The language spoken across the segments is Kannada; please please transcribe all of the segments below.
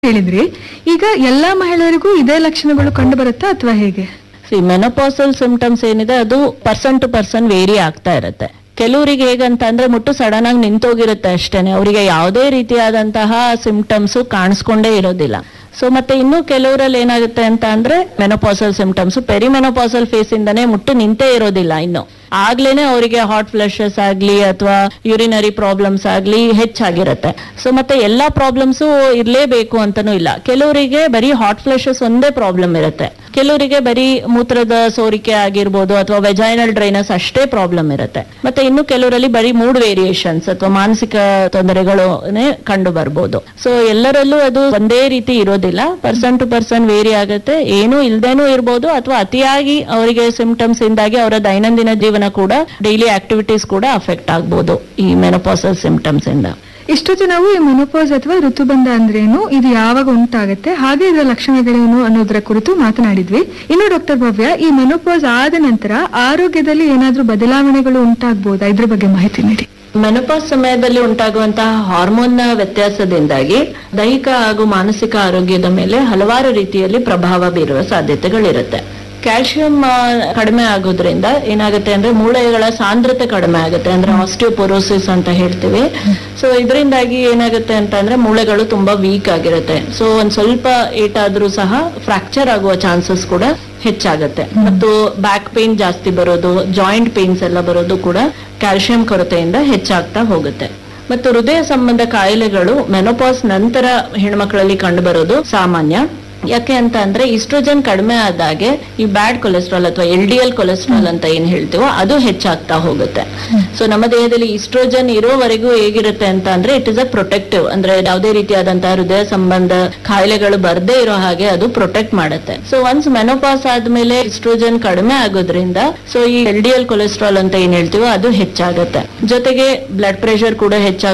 ಹೇಳಿದ್ರಿ ಈಗ ಎಲ್ಲಾ ಮಹಿಳೆಯರಿಗೂ ಇದೇ ಲಕ್ಷಣಗಳು ಕಂಡು ಬರುತ್ತಾ ಅಥವಾ ಹೇಗೆ ಸಿ ಮೆನೋಪಾಸಲ್ ಸಿಂಪ್ಟಮ್ಸ್ ಏನಿದೆ ಅದು ಪರ್ಸನ್ ಟು ಪರ್ಸನ್ ವೇರಿ ಆಗ್ತಾ ಇರುತ್ತೆ ಕೆಲವರಿಗೆ ಹೇಗಂತ ಅಂದ್ರೆ ಮುಟ್ಟು ಸಡನ್ ಆಗಿ ನಿಂತೋಗಿರುತ್ತೆ ಅಷ್ಟೇನೆ ಅವರಿಗೆ ಯಾವುದೇ ರೀತಿಯಾದಂತಹ ಸಿಂಪ್ಟಮ್ಸ್ ಕಾಣಿಸ್ಕೊಂಡೇ ಇರೋದಿಲ್ಲ ಸೊ ಮತ್ತೆ ಇನ್ನು ಕೆಲವರಲ್ಲಿ ಏನಾಗುತ್ತೆ ಅಂತ ಅಂದ್ರೆ ಮೆನೋಪಾಸಲ್ ಸಿಂಪ್ಟಮ್ಸ್ ಪೆರಿಮೆನೋಪಾಸಲ್ ಫೇಸ್ ಇಂದಾನೆ ಮುಟ್ಟು ನಿಂತೇ ಇರೋದಿಲ್ಲ ಇನ್ನು ಆಗ್ಲೇನೆ ಅವರಿಗೆ ಹಾಟ್ ಫ್ಲಶಸ್ ಆಗ್ಲಿ ಅಥವಾ ಯೂರಿನರಿ ಪ್ರಾಬ್ಲಮ್ಸ್ ಆಗ್ಲಿ ಹೆಚ್ಚಾಗಿರುತ್ತೆ ಸೊ ಮತ್ತೆ ಎಲ್ಲಾ ಪ್ರಾಬ್ಲಮ್ಸ್ ಇರ್ಲೇಬೇಕು ಅಂತಾನೂ ಇಲ್ಲ ಕೆಲವರಿಗೆ ಬರೀ ಹಾಟ್ ಫ್ಲಶಸ್ ಒಂದೇ ಪ್ರಾಬ್ಲಮ್ ಇರುತ್ತೆ ಕೆಲವರಿಗೆ ಬರೀ ಮೂತ್ರದ ಸೋರಿಕೆ ಆಗಿರ್ಬೋದು ಅಥವಾ ವೆಜೈನಲ್ ಡ್ರೈನಸ್ ಅಷ್ಟೇ ಪ್ರಾಬ್ಲಮ್ ಇರುತ್ತೆ ಮತ್ತೆ ಇನ್ನು ಕೆಲವರಲ್ಲಿ ಬರೀ ಮೂಡ್ ವೇರಿಯೇಷನ್ಸ್ ಅಥವಾ ಮಾನಸಿಕ ತೊಂದರೆಗಳು ಕಂಡು ಬರ್ಬೋದು ಸೊ ಎಲ್ಲರಲ್ಲೂ ಅದು ಒಂದೇ ರೀತಿ ಇರೋದಿಲ್ಲ ಪರ್ಸನ್ ಟು ಪರ್ಸನ್ ವೇರಿ ಆಗುತ್ತೆ ಏನೂ ಇಲ್ದೇನೂ ಇರ್ಬೋದು ಅಥವಾ ಅತಿಯಾಗಿ ಅವರಿಗೆ ಸಿಂಪ್ಟಮ್ಸ್ ಇಂದಾಗಿ ಅವರ ದೈನಂದಿನ ಜೀವನ ಕೂಡ ಡೈಲಿ ಆಕ್ಟಿವಿಟೀಸ್ ಕೂಡ ಅಫೆಕ್ಟ್ ಆಗ್ಬೋದು ಈ ಮೆನೋಪಾಸಲ್ ಸಿಂಪ್ಟಮ್ಸ್ ಇಂದ ಇಷ್ಟೊತ್ತು ನಾವು ಈ ಮೆನೋಪಾಸ್ ಅಥವಾ ಋತುಬಂಧ ಅಂದ್ರೇನು ಇದು ಯಾವಾಗ ಉಂಟಾಗುತ್ತೆ ಹಾಗೆ ಇದರ ಲಕ್ಷಣಗಳೇನು ಅನ್ನೋದರ ಕುರಿತು ಮಾತನಾಡಿದ್ವಿ ಇನ್ನು ಡಾಕ್ಟರ್ ಭವ್ಯ ಈ ಮೆನೋಪಾಸ್ ಆದ ನಂತರ ಆರೋಗ್ಯದಲ್ಲಿ ಏನಾದ್ರೂ ಬದಲಾವಣೆಗಳು ಉಂಟಾಗ್ಬೋದಾ ಇದ್ರ ಬಗ್ಗೆ ಮಾಹಿತಿ ನೀಡಿ ಮೆನೋಪಾಸ್ ಸಮಯದಲ್ಲಿ ಉಂಟಾಗುವಂತಹ ಹಾರ್ಮೋನ್ ವ್ಯತ್ಯಾಸದಿಂದಾಗಿ ದೈಹಿಕ ಹಾಗೂ ಮಾನಸಿಕ ಆರೋಗ್ಯದ ಮೇಲೆ ಹಲವಾರು ರೀತಿಯಲ್ಲಿ ಪ್ರಭಾವ ಬೀರುವ ಸಾಧ್ಯತೆಗಳಿರುತ್ತೆ ಕ್ಯಾಲ್ಸಿಯಂ ಕಡಿಮೆ ಆಗೋದ್ರಿಂದ ಏನಾಗುತ್ತೆ ಅಂದ್ರೆ ಮೂಳೆಗಳ ಸಾಂದ್ರತೆ ಕಡಿಮೆ ಆಗುತ್ತೆ ಅಂದ್ರೆ ಆಸ್ಟಿಯೋಪೊರೋಸಿಸ್ ಅಂತ ಹೇಳ್ತೀವಿ ಸೊ ಇದರಿಂದಾಗಿ ಏನಾಗುತ್ತೆ ಅಂತ ಅಂದ್ರೆ ಮೂಳೆಗಳು ತುಂಬಾ ವೀಕ್ ಆಗಿರುತ್ತೆ ಸೊ ಒಂದ್ ಸ್ವಲ್ಪ ಏಟಾದ್ರೂ ಸಹ ಫ್ರಾಕ್ಚರ್ ಆಗುವ ಚಾನ್ಸಸ್ ಕೂಡ ಹೆಚ್ಚಾಗತ್ತೆ ಮತ್ತು ಬ್ಯಾಕ್ ಪೇನ್ ಜಾಸ್ತಿ ಬರೋದು ಜಾಯಿಂಟ್ ಪೇನ್ಸ್ ಎಲ್ಲ ಬರೋದು ಕೂಡ ಕ್ಯಾಲ್ಸಿಯಂ ಕೊರತೆಯಿಂದ ಹೆಚ್ಚಾಗ್ತಾ ಹೋಗುತ್ತೆ ಮತ್ತು ಹೃದಯ ಸಂಬಂಧ ಕಾಯಿಲೆಗಳು ಮೆನೋಪಾಸ್ ನಂತರ ಹೆಣ್ಮಕ್ಳಲ್ಲಿ ಕಂಡು ಬರೋದು ಸಾಮಾನ್ಯ ಯಾಕೆ ಅಂತ ಅಂದ್ರೆ ಇಸ್ಟ್ರೋಜನ್ ಕಡಿಮೆ ಆದಾಗೆ ಈ ಬ್ಯಾಡ್ ಕೊಲೆಸ್ಟ್ರಾಲ್ ಅಥವಾ ಎಲ್ ಡಿ ಎಲ್ ಕೊಲೆಸ್ಟ್ರಾಲ್ ಅಂತ ಏನ್ ಹೇಳ್ತೀವೋ ಅದು ಹೆಚ್ಚಾಗ್ತಾ ಹೋಗುತ್ತೆ ಸೊ ನಮ್ಮ ದೇಹದಲ್ಲಿ ಇಸ್ಟ್ರೋಜನ್ ಇರೋವರೆಗೂ ಹೇಗಿರುತ್ತೆ ಅಂತ ಅಂದ್ರೆ ಇಟ್ ಇಸ್ ಅ ಪ್ರೊಟೆಕ್ಟಿವ್ ಅಂದ್ರೆ ಯಾವುದೇ ರೀತಿಯಾದಂತಹ ಹೃದಯ ಸಂಬಂಧ ಕಾಯಿಲೆಗಳು ಬರ್ದೇ ಇರೋ ಹಾಗೆ ಅದು ಪ್ರೊಟೆಕ್ಟ್ ಮಾಡುತ್ತೆ ಸೊ ಒನ್ಸ್ ಮೆನೋಪಾಸ್ ಆದ್ಮೇಲೆ ಇಸ್ಟ್ರೋಜನ್ ಕಡಿಮೆ ಆಗೋದ್ರಿಂದ ಸೊ ಈ ಎಲ್ ಡಿ ಎಲ್ ಕೊಲೆಸ್ಟ್ರಾಲ್ ಅಂತ ಏನ್ ಹೇಳ್ತೀವೋ ಅದು ಹೆಚ್ಚಾಗುತ್ತೆ ಜೊತೆಗೆ ಬ್ಲಡ್ ಪ್ರೆಷರ್ ಕೂಡ ಹೆಚ್ಚಾಗ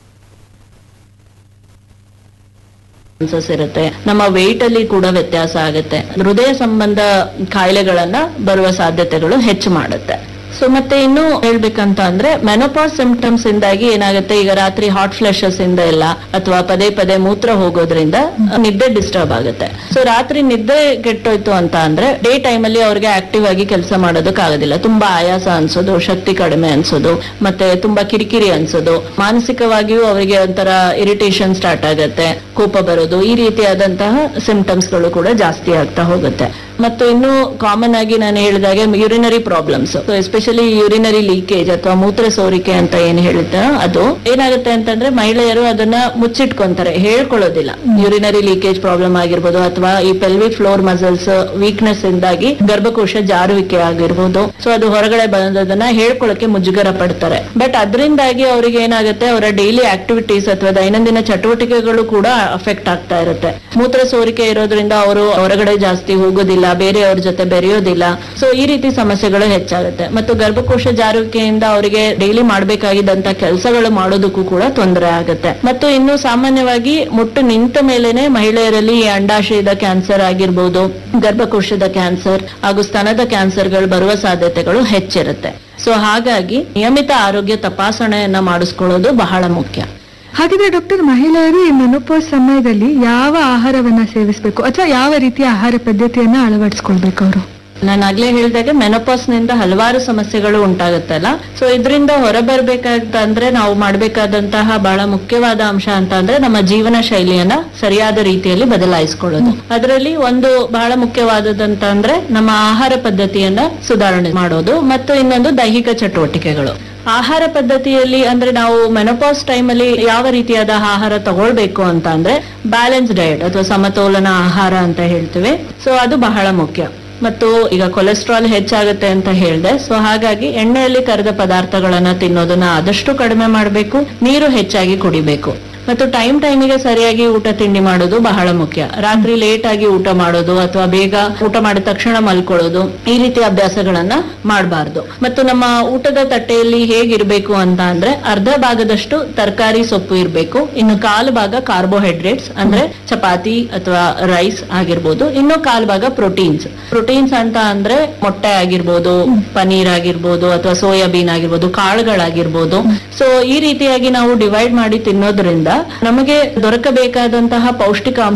ಚಾನ್ಸಸ್ ಇರುತ್ತೆ ನಮ್ಮ ವೆಯ್ಟ್ ಅಲ್ಲಿ ಕೂಡ ವ್ಯತ್ಯಾಸ ಆಗುತ್ತೆ ಹೃದಯ ಸಂಬಂಧ ಕಾಯಿಲೆಗಳನ್ನ ಬರುವ ಸಾಧ್ಯತೆಗಳು ಹೆಚ್ಚು ಮಾಡುತ್ತೆ ಸೊ ಮತ್ತೆ ಇನ್ನು ಹೇಳ್ಬೇಕಂತ ಅಂದ್ರೆ ಮೆನೋಪಾಸ್ ಸಿಂಪ್ಟಮ್ಸ್ ಇಂದಾಗಿ ಏನಾಗುತ್ತೆ ಈಗ ರಾತ್ರಿ ಹಾಟ್ ಫ್ಲಶಸ್ ಇಂದ ಎಲ್ಲ ಅಥವಾ ಪದೇ ಪದೇ ಮೂತ್ರ ಹೋಗೋದ್ರಿಂದ ನಿದ್ದೆ ಡಿಸ್ಟರ್ಬ್ ಆಗುತ್ತೆ ಸೊ ರಾತ್ರಿ ನಿದ್ದೆ ಕೆಟ್ಟೋಯ್ತು ಅಂತ ಅಂದ್ರೆ ಡೇ ಟೈಮ್ ಅಲ್ಲಿ ಅವ್ರಿಗೆ ಆಕ್ಟಿವ್ ಆಗಿ ಕೆಲಸ ಮಾಡೋದಕ್ಕಾಗೋದಿಲ್ಲ ತುಂಬಾ ಆಯಾಸ ಅನ್ಸೋದು ಶಕ್ತಿ ಕಡಿಮೆ ಅನ್ಸೋದು ಮತ್ತೆ ತುಂಬಾ ಕಿರಿಕಿರಿ ಅನ್ಸೋದು ಮಾನಸಿಕವಾಗಿಯೂ ಅವರಿಗೆ ಒಂಥರ ಇರಿಟೇಷನ್ ಸ್ಟಾರ್ಟ್ ಆಗುತ್ತೆ ಕೋಪ ಬರೋದು ಈ ರೀತಿಯಾದಂತಹ ಸಿಂಪ್ಟಮ್ಸ್ ಗಳು ಕೂಡ ಜಾಸ್ತಿ ಆಗ್ತಾ ಹೋಗುತ್ತೆ ಮತ್ತು ಇನ್ನು ಕಾಮನ್ ಆಗಿ ನಾನು ಹೇಳಿದಾಗೆ urinary problems especially urinary leakage ಅಥವಾ ಮೂತ್ರ ಸೋರಿಕೆ ಅಂತ ಏನ್ ಹೇಳುತ್ತೆ ಅದು ಏನಾಗುತ್ತೆ ಅಂತಂದ್ರೆ ಮಹಿಳೆಯರು ಅದನ್ನ ಮುಚ್ಚಿಟ್ಕೊಂತಾರೆ ಹೇಳ್ಕೊಳ್ಳೋದಿಲ್ಲ ಯೂರಿನರಿ ಲೀಕೇಜ್ ಪ್ರಾಬ್ಲಮ್ ಆಗಿರ್ಬೋದು ಅಥವಾ ಈ ಪೆಲ್ವಿಕ್ ಫ್ಲೋರ್ ಮಸಲ್ಸ್ ವೀಕ್ನೆಸ್ ಇಂದಾಗಿ ಗರ್ಭಕೋಶ ಜಾರುವಿಕೆ ಆಗಿರ್ಬೋದು ಸೊ ಅದು ಹೊರಗಡೆ ಬಂದದನ್ನ ಹೇಳ್ಕೊಳ್ಳೋಕೆ ಮುಜುಗರ ಪಡ್ತಾರೆ ಬಟ್ ಅದರಿಂದಾಗಿ ಅವರಿಗೆ ಏನಾಗುತ್ತೆ ಅವರ ಡೈಲಿ ಆಕ್ಟಿವಿಟೀಸ್ ಅಥವಾ ದೈನಂದಿನ ಚಟುವಟಿಕೆಗಳು ಕೂಡ ಅಫೆಕ್ಟ್ ಆಗ್ತಾ ಇರುತ್ತೆ ಮೂತ್ರ ಸೋರಿಕೆ ಇರೋದ್ರಿಂದ ಅವರು ಹೊರಗಡೆ ಜಾಸ್ತಿ ಹೋಗೋದಿಲ್ಲ ಬೇರೆಯವ್ರ ಜೊತೆ ಬೆರೆಯೋದಿಲ್ಲ ಸೊ ಈ ರೀತಿ ಸಮಸ್ಯೆಗಳು ಹೆಚ್ಚಾಗುತ್ತೆ ಮತ್ತು ಗರ್ಭಕೋಶ ಜಾರುವಿಕೆಯಿಂದ ಅವರಿಗೆ ಡೈಲಿ ಮಾಡಬೇಕಾಗಿದ್ದಂತ ಕೆಲಸಗಳು ಮಾಡೋದಕ್ಕೂ ಕೂಡ ತೊಂದರೆ ಆಗುತ್ತೆ ಮತ್ತು ಇನ್ನು ಸಾಮಾನ್ಯವಾಗಿ ಮುಟ್ಟು ನಿಂತ ಮೇಲೆನೆ ಮಹಿಳೆಯರಲ್ಲಿ ಈ ಅಂಡಾಶಯದ ಕ್ಯಾನ್ಸರ್ ಆಗಿರ್ಬೋದು ಗರ್ಭಕೋಶದ ಕ್ಯಾನ್ಸರ್ ಹಾಗೂ ಸ್ತನದ ಕ್ಯಾನ್ಸರ್ಗಳು ಬರುವ ಸಾಧ್ಯತೆಗಳು ಹೆಚ್ಚಿರುತ್ತೆ ಸೊ ಹಾಗಾಗಿ ನಿಯಮಿತ ಆರೋಗ್ಯ ತಪಾಸಣೆಯನ್ನ ಮಾಡಿಸ್ಕೊಳ್ಳೋದು ಬಹಳ ಮುಖ್ಯ ಹಾಗಿದ್ರೆ ಡಾಕ್ಟರ್ ಮಹಿಳೆಯರು ಈ ಮೆನೋಪಾಸ್ ಸಮಯದಲ್ಲಿ ಯಾವ ಆಹಾರವನ್ನ ಸೇವಿಸಬೇಕು ಅಥವಾ ಯಾವ ರೀತಿಯ ಆಹಾರ ಪದ್ಧತಿಯನ್ನ ಅಳವಡಿಸ್ಕೊಳ್ಬೇಕು ಅವರು ನಾನು ಆಗ್ಲೇ ಹೇಳಿದಾಗೆ ಮೆನೋಪಾಸ್ ನಿಂದ ಹಲವಾರು ಸಮಸ್ಯೆಗಳು ಉಂಟಾಗುತ್ತಲ್ಲ ಸೊ ಇದರಿಂದ ಹೊರಬರ್ಬೇಕಾದಂದ್ರೆ ನಾವು ಮಾಡಬೇಕಾದಂತಹ ಬಹಳ ಮುಖ್ಯವಾದ ಅಂಶ ಅಂತ ಅಂದ್ರೆ ನಮ್ಮ ಜೀವನ ಶೈಲಿಯನ್ನ ಸರಿಯಾದ ರೀತಿಯಲ್ಲಿ ಬದಲಾಯಿಸ್ಕೊಳ್ಳೋದು ಅದರಲ್ಲಿ ಒಂದು ಬಹಳ ಮುಖ್ಯವಾದದಂತ ಅಂದ್ರೆ ನಮ್ಮ ಆಹಾರ ಪದ್ಧತಿಯನ್ನ ಸುಧಾರಣೆ ಮಾಡೋದು ಮತ್ತು ಇನ್ನೊಂದು ದೈಹಿಕ ಚಟುವಟಿಕೆಗಳು ಆಹಾರ ಪದ್ಧತಿಯಲ್ಲಿ ಅಂದ್ರೆ ನಾವು ಮೆನೋಪಾಸ್ ಟೈಮ್ ಅಲ್ಲಿ ಯಾವ ರೀತಿಯಾದ ಆಹಾರ ತಗೊಳ್ಬೇಕು ಅಂತ ಅಂದ್ರೆ ಬ್ಯಾಲೆನ್ಸ್ ಡಯಟ್ ಅಥವಾ ಸಮತೋಲನ ಆಹಾರ ಅಂತ ಹೇಳ್ತೀವಿ ಸೊ ಅದು ಬಹಳ ಮುಖ್ಯ ಮತ್ತು ಈಗ ಕೊಲೆಸ್ಟ್ರಾಲ್ ಹೆಚ್ಚಾಗುತ್ತೆ ಅಂತ ಹೇಳಿದೆ ಸೊ ಹಾಗಾಗಿ ಎಣ್ಣೆಯಲ್ಲಿ ಕರೆದ ಪದಾರ್ಥಗಳನ್ನ ತಿನ್ನೋದನ್ನ ಆದಷ್ಟು ಕಡಿಮೆ ಮಾಡಬೇಕು ನೀರು ಹೆಚ್ಚಾಗಿ ಕುಡಿಬೇಕು ಮತ್ತು ಟೈಮ್ ಟೈಮಿಗೆ ಸರಿಯಾಗಿ ಊಟ ತಿಂಡಿ ಮಾಡೋದು ಬಹಳ ಮುಖ್ಯ ರಾತ್ರಿ ಲೇಟ್ ಆಗಿ ಊಟ ಮಾಡೋದು ಅಥವಾ ಬೇಗ ಊಟ ಮಾಡಿದ ತಕ್ಷಣ ಮಲ್ಕೊಳ್ಳೋದು ಈ ರೀತಿ ಅಭ್ಯಾಸಗಳನ್ನ ಮಾಡಬಾರ್ದು ಮತ್ತು ನಮ್ಮ ಊಟದ ತಟ್ಟೆಯಲ್ಲಿ ಹೇಗಿರ್ಬೇಕು ಅಂತ ಅಂದ್ರೆ ಅರ್ಧ ಭಾಗದಷ್ಟು ತರಕಾರಿ ಸೊಪ್ಪು ಇರಬೇಕು ಇನ್ನು ಕಾಲು ಭಾಗ ಕಾರ್ಬೋಹೈಡ್ರೇಟ್ಸ್ ಅಂದ್ರೆ ಚಪಾತಿ ಅಥವಾ ರೈಸ್ ಆಗಿರ್ಬೋದು ಇನ್ನು ಕಾಲು ಭಾಗ ಪ್ರೋಟೀನ್ಸ್ ಪ್ರೋಟೀನ್ಸ್ ಅಂತ ಅಂದ್ರೆ ಮೊಟ್ಟೆ ಆಗಿರ್ಬೋದು ಪನೀರ್ ಆಗಿರ್ಬೋದು ಅಥವಾ ಸೋಯಾಬೀನ್ ಆಗಿರ್ಬೋದು ಕಾಳುಗಳಾಗಿರ್ಬೋದು ಸೊ ಈ ರೀತಿಯಾಗಿ ನಾವು ಡಿವೈಡ್ ಮಾಡಿ ತಿನ್ನೋದ್ರಿಂದ ನಮಗೆ ದೊರಕಬೇಕಾದಂತಹ ಪೌಷ್ಟಿಕಾಂಶ